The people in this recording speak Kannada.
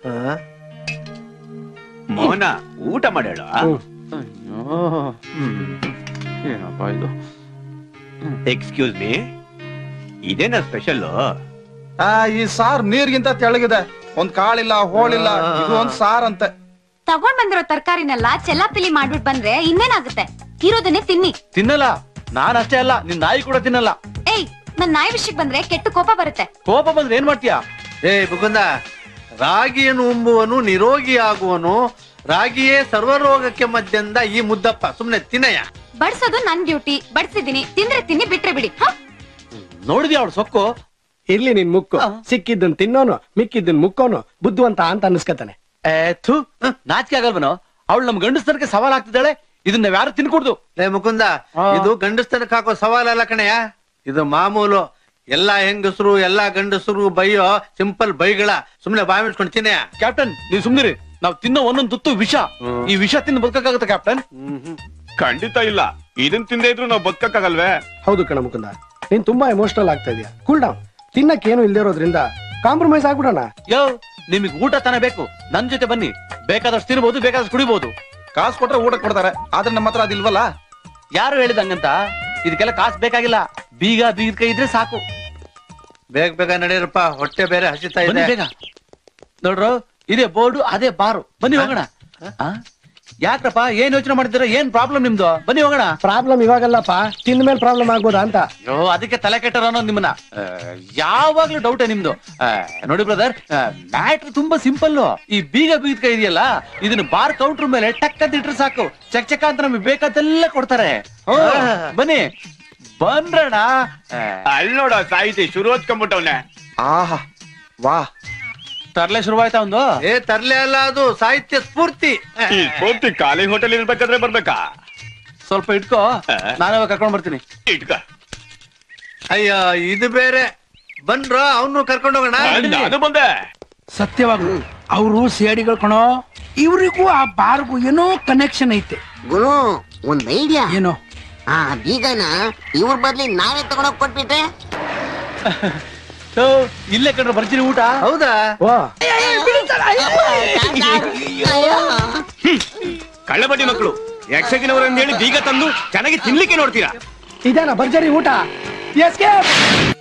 ಮೋಹನ ಊಟ ಮಾಡೇಳ ಏನಪ್ಪ ಇದು ಎಕ್ಸ್ಕ್ಯೂಸ್ ಮೀ ಇದೇನ ಸ್ಪೆಷಲ್ ಆ ಈ ಸಾರ್ ನೀರ್ಗಿಂತ ತೆಳಗಿದೆ ಒಂದ್ ಕಾಳಿಲ್ಲ ಹೋಳಿಲ್ಲ ಇದು ಒಂದ್ ಸಾರ್ ಅಂತೆ ತಗೊಂಡ್ ಬಂದಿರೋ ತರಕಾರಿನೆಲ್ಲ ಚೆಲ್ಲಾಪಿಲಿ ಮಾಡ್ಬಿಟ್ ಬಂದ್ರೆ ಇನ್ನೇನಾಗುತ್ತೆ ಇರೋದನ್ನೇ ತಿನ್ನಿ ತಿನ್ನಲ್ಲ ನಾನ್ ಅಷ್ಟೇ ಅಲ್ಲ ನಿನ್ ನಾಯಿ ಕೂಡ ತಿನ್ನಲ್ಲ ಏಯ್ ನನ್ ನಾಯಿ ವಿಷಯಕ್ಕೆ ಬಂದ್ರೆ ಕೆಟ್ಟ ಕೋಪ ಬರುತ್ತೆ ಕೋಪ ಬಂದ್ರೆ ಏನ್ ಮಾಡ್ತೀಯಾ ಏ ಮುಕುಂದ ರಾಗಿಯನ್ನು ಉಂಬುವನು ನಿರೋಗಿಯಾಗುವನು ರಾಗಿಯೇ ಸರ್ವರೋಗಕ್ಕೆ ಮದ್ದೆಂದ ಈ ಮುದ್ದಪ್ಪ ಸುಮ್ನೆ ತಿನ್ನಯ್ಯ ಬಡ್ಸೋದು ನನ್ ಡ್ಯೂಟಿ ಬಡ್ಸಿದೀನಿ ತಿಂದ್ರೆ ತಿನ್ನಿ ಬಿಟ್ರೆ ಬಿಡಿ ಹ? ನೋಡಿದ್ಯಾ ಅವಳು ಸೊಕ್ಕು ಇರ್ಲಿ ನಿನ್ ಮುಕ್ಕು ಸಿಕ್ಕಿದ್ದನ್ ತಿನ್ನೋನು ಮಿಕ್ಕಿದ್ದನ್ ಮುಕ್ಕೋನು ಬುದ್ಧಿವಂತ ಅಂತ ಅನ್ಸ್ಕತಾನೆ ಏ ಥು ನಾಚಿಕೆ ಆಗಲ್ವನು ಅವಳು ನಮ್ ಗಂಡಸ್ತನಕ್ಕೆ ಸವಾಲ್ ಆಗ್ತಿದ್ದಾಳೆ ಇದನ್ನ ಯಾರು ತಿನ್ಕೊಡ್ದು ಲೇ ಮುಕುಂದ ಆ. ಇದು ಗಂಡಸ್ತನಕ್ಕೆ ಹಾಕೋ ಸವಾಲಲ್ಲ ಕಣಯ್ಯ ಇದು ಮಾಮೂಲು ಎಲ್ಲಾ ಹೆಂಗಸರು ಎಲ್ಲಾ ಗಂಡಸರು ಬೈಯೋ ಸಿಂಪಲ್ ಬೈಗಳ ಸುಮ್ನೆ ಬಾಯ್ ಮುಚ್ಕೊಂಡು ತಿನ್ನಯ್ಯ ಕ್ಯಾಪ್ಟನ್ ನೀವ್ ಸುಮ್ನಿರಿ ನಾವ್ ತಿನ್ನೋ ಒಂದೊಂದು ತುತ್ತು ವಿಷ ಈ ವಿಷ ತಿಂದು ಬದುಕಕ್ಕಾಗತ್ತೆ ಕ್ಯಾಪ್ಟನ್ ಖಂಡಿತ ಇಲ್ಲ ಇದನ್ ತಿಂದೇ ಇದ್ರು ನಾವು ಬದುಕಕ್ಕಾಗಲ್ವೇ ಹೌದು ಕಣ ಮುಕುಂದ ನೀನ್ ತುಂಬಾ ಎಮೋಷನಲ್ ಆಗ್ತಾ ಇದೀಯ ಕೂಲ್ ಡೌನ್ ತಿನ್ನಕ್ ಏನು ಇಲ್ದೇ ಇರೋದ್ರಿಂದ ಕಾಂಪ್ರಮೈಸ್ ಆಗ್ಬಿಡೋಣ ಯೋ ನಿಮಗ್ ಊಟ ತಾನೇ ಬೇಕು ನನ್ ಜೊತೆ ಬನ್ನಿ ಬೇಕಾದಷ್ಟು ತಿನ್ಬಹುದು ಬೇಕಾದಷ್ಟು ಕುಡಿಬಹುದು ಕಾಸು ಕೊಟ್ರೆ ಊಟ ಕೊಡ್ತಾರೆ ಆದ್ರೆ ನಮ್ಮ ಹತ್ರ ಅದಿಲ್ವಲ್ಲ ಯಾರು ಹೇಳಿದ ಹಂಗಂತ ಇದಕ್ಕೆಲ್ಲ ಕಾಸು ಬೇಕಾಗಿಲ್ಲ ಬೀಗ ಬೀಗದ ಕೈ ಇದ್ರೆ ಸಾಕು ಬೇಗ ಬೇಗ ನಡೀರಪ್ಪ ಹೊಟ್ಟೆ ಬೇರೆ ಹಸಿತಾ ಬನ್ನಿ ಇದೆ ಬೇಗ ನೋಡ್ರು ಇದೇ ಬೋರ್ಡು ಅದೇ ಬಾರು ಬನ್ನಿ ಹೋಗೋಣ ಆ? ಯಾಕ್ರಪ್ಪ ಏನ್ ಯೋಚನೆ ಮಾಡ್ತೀರಾ ಏನ್ ಪ್ರಾಬ್ಲಮ್ ನಿಮ್ದು ಬನ್ನಿ ಹೋಗೋಣ ಪ್ರಾಬ್ಲಮ್ ಇವಾಗಲ್ಲಪ್ಪ ತಿಂದ ಮೇಲೆ ಪ್ರಾಬ್ಲಮ್ ಆಗ್ಬೋದಾ ಅಂತ ಅಯ್ಯೋ ಅದಕ್ಕೆ ತಲೆ ಕೆಟ್ಟರ ಅನ್ನೋದು ನಿಮ್ಮನ್ನ ಆ, ಯಾವಾಗ್ಲೂ ಡೌಟೇ ನಿಮ್ದು ಆ, ನೋಡಿ ಬ್ರದರ್ ಮ್ಯಾಟ್ರ್ ತುಂಬಾ ಸಿಂಪಲ್ ಈ ಬೀಗ ಬೀಗದ ಕೈ ಇದೆಯಲ್ಲ ಇದನ್ನ ಬಾರ್ ಕೌಂಟರ್ ಮೇಲೆ ಟಕ್ ಅಂತ ಇಟ್ರೆ ಸಾಕು ಚಕ್ ಚಕ ಅಂತ ನಮಗೆ ಬೇಕಾದೆಲ್ಲ ಕೊಡ್ತಾರೆ ಹ್ಮ್. ಬನ್ನಿ ಬಂದ್ರಣ ಅಲ್ಲಿ ನೋಡ ಸಾಹಿತಿ ಶುರು ಹಚ್ಕೊಂಡ್ಬಿಟ್ಟವ್ನೆ ಆಹಾ ವಾ ತರ್ಲೆ ಶುರುವಾಯ್ತಾ ಒಂದು ಏ ತರ್ಲೆ ಅಲ್ಲ ಅದು ಸಾಹಿತ್ಯ ಸ್ಫೂರ್ತಿ ಈ ಪೂರ್ತಿ ಖಾಲಿ ಹೋಟೆಲ್ ಇರ್ಬೇಕಾದ್ರೆ ಬರ್ಬೇಕಾ ಸ್ವಲ್ಪ ಇಟ್ಕೋ ನಾನೇ ಹೋಗ್ ಕರ್ಕೊಂಡ್ ಬರ್ತೀನಿ ಇಟ್ಕ ಅಯ್ಯೋ ಇದು ಬೇರೆ ಬಂದ್ರ ಅವನು ಕರ್ಕೊಂಡು ಹೋಗೋಣ ನಾನು ಬಂದೆ ಸತ್ಯವಾಗ್ಲು ಅವರು ಸಿಐಡಿಗಳು ಕಣೋ ಇವ್ರಿಗೂ ಆ ಬಾರ್ಗೂ ಏನೋ ಕನೆಕ್ಷನ್ ಐತೆ ಗುರು ಒಂದ್ ಐಡಿಯಾ ಏನೋ ಆ ಬೀಗನ ಇವ್ರ ಬದ್ಲಿ ನಾವೇ ತಗೊಂಡೋಗ್ ಕೊಟ್ಬಿಟ್ರೆ ಸೊ, ಇಲ್ಲೇ ಕಂಡ್ರೆ ಬರ್ತೀನಿ ಊಟ ಹೌದಾ ವಾ ಕಳ್ಳಬಡ್ಡಿ ಮಕ್ಕಳು ಯಕ್ಷಗಿನವರನ್ನ ಹೇಳಿ ಬೀಗ ತಂದು ಚೆನ್ನಾಗಿ ತಿನ್ಲಿಕ್ಕೆ ನೋಡ್ತೀರಾ ಇದೇನಾ ಭರ್ಜರಿ ಊಟ ಎಸ್ಕೇಪ್